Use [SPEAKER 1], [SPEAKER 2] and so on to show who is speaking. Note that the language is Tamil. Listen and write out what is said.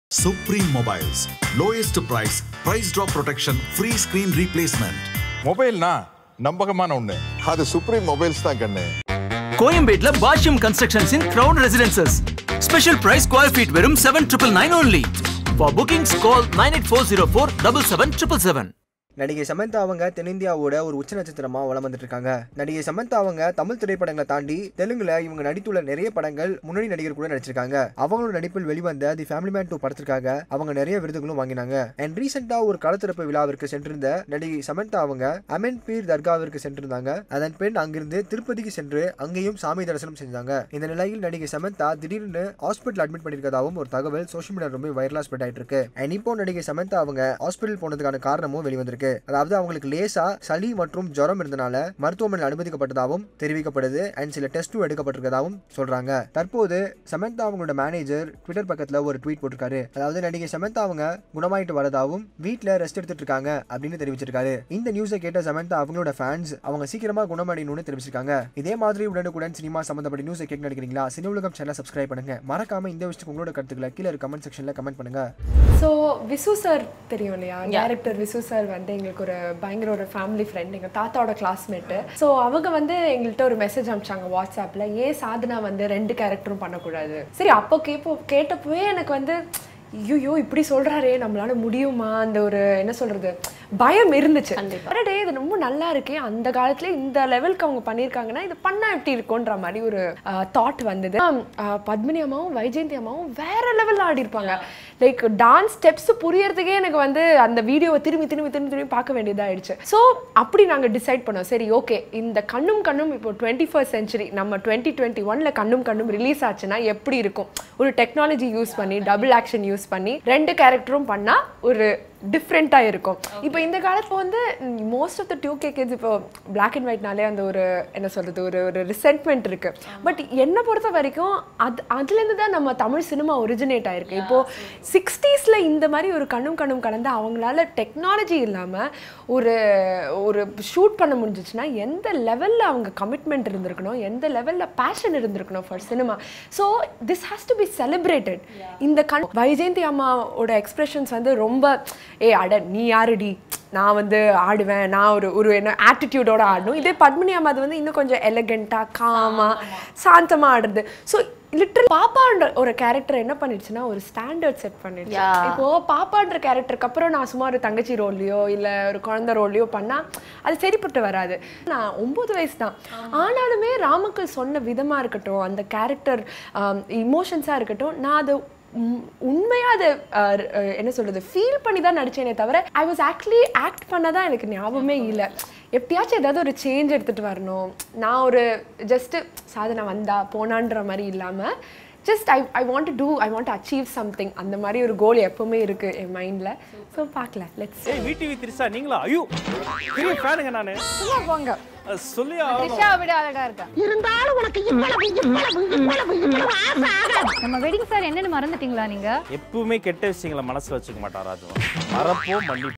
[SPEAKER 1] Supreme Mobiles. Lowest price, price drop protection, free screen replacement.
[SPEAKER 2] மொபைல்னா நம்பகமான ஒண்ணு
[SPEAKER 3] அது சுப்ரீம் மொபைல்ஸ் தான் கண்ணு
[SPEAKER 4] கோயம்பேட்ல Bashyam constructions in crown residences special price square feet வெறும் seven triple nine only for bookings call nine eight four zero four double seven triple seven
[SPEAKER 5] நடிகை சமந்தா அவங்க தென்னிந்தியாவோட ஒரு உச்ச நட்சத்திரமா வலம் வந்துட்டு இருக்காங்க நடிகை சமந்தா அவங்க தமிழ் திரைப்படங்களை தாண்டி தெலுங்குல இவங்க நடித்துள்ள நிறைய படங்கள் முன்னணி நடிகர் கூட நடிச்சிருக்காங்க அவங்களோட நடிப்பில் வெளிவந்த தி ஃபேமிலி மேன் டூ படத்திற்காக அவங்க நிறைய விருதுகளும் வாங்கினாங்க அண்ட் ரீசெண்டா ஒரு களத்திறப்பு விழாவிற்கு சென்றிருந்த நடிகை சமந்தா அவங்க அமென் பீர் தர்காவிற்கு சென்றிருந்தாங்க அதன் பின் அங்கிருந்து திருப்பதிக்கு சென்று அங்கேயும் சாமி தரிசனம் செஞ்சாங்க இந்த நிலையில் நடிகை சமந்தா திடீர்னு ஹாஸ்பிட்டல் அட்மிட் பண்ணிருக்கதாகவும் ஒரு தகவல் சோஷியல் மீடியா ரொம்ப வைரலா ஸ்ப்ரெட் ஆயிட்டு இருக்கு அண்ட் இப்போ நடிகை சமந்தா அவங்க ஹாஸ்பிட்டல் போனதுக்கான காரணமும் வெளிவந்திருக்கு அதாவது அவங்களுக்கு லேசா சளி மற்றும் ஜுரம் இருந்தனால மருத்துவமனையில் அனுமதிக்கப்பட்டதாகவும் தெரிவிக்கப்படுது அண்ட் சில டெஸ்ட்டும் எடுக்கப்பட்டிருக்கதாகவும் சொல்றாங்க தற்போது சமந்தா அவங்களோட மேனேஜர் ட்விட்டர் பக்கத்துல ஒரு ட்வீட் போட்டிருக்காரு அதாவது நடிகை சமந்தா அவங்க குணமாயிட்டு வரதாவும் வீட்ல ரெஸ்ட் எடுத்துட்டு இருக்காங்க அப்படின்னு தெரிவிச்சிருக்காரு இந்த நியூஸை கேட்ட சமந்தா அவங்களோட ஃபேன்ஸ் அவங்க சீக்கிரமா குணமடையணும்னு தெரிவிச்சிருக்காங்க இதே மாதிரி உடனுக்குடன் சினிமா சம்பந்தப்பட்ட நியூஸை கேட்க நினைக்கிறீங்களா சினி உலகம் சேனலை சப்ஸ்கிரைப் பண்ணுங்க மறக்காம இந்த விஷயத்துக்கு உங்களோட கருத்துக்களை கீழே கமெண்ட் செக்ஷன்ல கமெண்ட் பண்ணுங்க
[SPEAKER 6] ஸோ விசு சார் தெரியும் இல்லையா டேரக்டர் விசு சார் வந்து எங்களுக்கு ஒரு பயங்கர ஒரு ஃபேமிலி ஃப்ரெண்ட் எங்கள் தாத்தாவோட கிளாஸ்மேட்டு ஸோ அவங்க வந்து எங்கள்கிட்ட ஒரு மெசேஜ் அனுப்பிச்சாங்க வாட்ஸ்அப்பில் ஏன் சாதனா வந்து ரெண்டு கேரக்டரும் பண்ணக்கூடாது சரி அப்போ கேட்போ கேட்டப்பவே எனக்கு வந்து ஐயோ இப்படி சொல்றாரே நம்மளால முடியுமா அந்த ஒரு என்ன சொல்றது பயம் இருந்துச்சு டே இது ரொம்ப நல்லா இருக்கே அந்த காலத்துல இந்த லெவலுக்கு அவங்க பண்ணியிருக்காங்கன்னா இது பண்ணா எப்படி இருக்கும்ன்ற மாதிரி ஒரு தாட் வந்தது ஆஹ் பத்மினி அம்மாவும் வைஜெயந்தி அம்மாவும் வேற லெவலில் ஆடி இருப்பாங்க லைக் டான்ஸ் ஸ்டெப்ஸ் புரியறதுக்கே எனக்கு வந்து அந்த வீடியோவை திரும்பி திரும்பி திரும்பி திரும்பி பார்க்க வேண்டியதாயிடுச்சு ஸோ அப்படி நாங்கள் டிசைட் பண்ணோம் சரி ஓகே இந்த கண்ணும் கண்ணும் இப்போ டுவெண்ட்டி ஃபர்ஸ்ட் சென்ச்சுரி நம்ம டுவெண்ட்டி டுவெண்ட்டி ஒன்ல கண்ணும் கண்ணும் ரிலீஸ் ஆச்சுன்னா எப்படி இருக்கும் ஒரு டெக்னாலஜி யூஸ் பண்ணி டபுள் ஆக்ஷன் யூஸ் பண்ணி ரெண்டு கேரக்டரும் பண்ணால் ஒரு டிஃப்ரெண்ட்டாக இருக்கும் இப்போ இந்த காலத்தில் வந்து most of the two K kids இப்போ பிளாக் அண்ட் ஒயிட்னாலே அந்த ஒரு என்ன சொல்கிறது ஒரு ஒரு ரிசென்ட்மெண்ட் இருக்குது பட் என்னை பொறுத்த வரைக்கும் அது அதுலேருந்து தான் நம்ம தமிழ் சினிமா ஒரிஜினேட் ஆயிருக்கு இப்போது சிக்ஸ்டீஸில் இந்த மாதிரி ஒரு கண்ணும் கண்ணும் கலந்து அவங்களால டெக்னாலஜி இல்லாமல் ஒரு ஒரு ஷூட் பண்ண முடிஞ்சிச்சுன்னா எந்த லெவலில் அவங்க கமிட்மெண்ட் இருந்திருக்கணும் எந்த லெவலில் பேஷன் இருந்திருக்கணும் for cinema so this has to be celebrated இந்த கண் வைஜெயந்தி அம்மாவோட எக்ஸ்பிரஷன்ஸ் வந்து ரொம்ப ஏ அட நீ யாருடி நான் வந்து ஆடுவேன் நான் ஒரு ஒரு என்ன ஆட்டிடியூடோட ஆடணும் இதே பத்மினி அம்மா அது வந்து இன்னும் கொஞ்சம் எலகெண்ட்டாக காமாக சாந்தமாக ஆடுறது ஸோ லிட்டரல் பாப்பான்ற ஒரு கேரக்டர் என்ன பண்ணிடுச்சுன்னா ஒரு ஸ்டாண்டர்ட் செட் பண்ணிடுச்சு இப்போ பாப்பான்ற கேரக்டருக்கு அப்புறம் நான் சும்மா ஒரு தங்கச்சி ரோல்லையோ இல்லை ஒரு குழந்தை ரோல்லையோ பண்ணால் அது சரிப்பட்டு வராது நான் ஒம்பது வயசு தான் ஆனாலுமே ராமக்கள் சொன்ன விதமாக இருக்கட்டும் அந்த கேரக்டர் இமோஷன்ஸாக இருக்கட்டும் நான் அது உம், உண்மையா அதை அஹ், அஹ், என்ன சொல்றது ஃபீல் பண்ணி தான் நடிச்சேனே தவிர ஐ வாஸ் ஆக்சுவலி ஆக்ட் பண்ணதான் எனக்கு ஞாபகமே இல்லை எப்படியாச்சும் ஏதாவது ஒரு சேஞ்ச் எடுத்துட்டு வரணும் நான் ஒரு ஜஸ்ட் சாதனை வந்தா போனான்ற மாதிரி இல்லாம just I I want to I want achieve something அந்த மாதிரி ஒரு கோல் எப்பவுமே இருக்கு என் மைண்ட்ல ஸோ பார்க்கல லெட்ஸ்
[SPEAKER 7] ஏய் விடிவி திரிசா நீங்களா ஐயோ பெரிய ஃபேனுங்க நானு
[SPEAKER 6] போங்க
[SPEAKER 7] அஹ் சொல்லி ஆகணும்
[SPEAKER 8] த்ரிஷாவை விட அழகா இருக்கா இருந்தாலும் உனக்கு இவ்வளவு இவ்வளவு இவ்வளவு இவ்வளவு ஆசை நம்ம வெட்டிங் சார் என்னன்னு மறந்துட்டீங்களா நீங்க
[SPEAKER 7] எப்பவுமே கெட்ட விஷயங்களை மனசுல வச்சுக்க மாட்டான் ராஜு மறப்போம் மன்னிப்போம்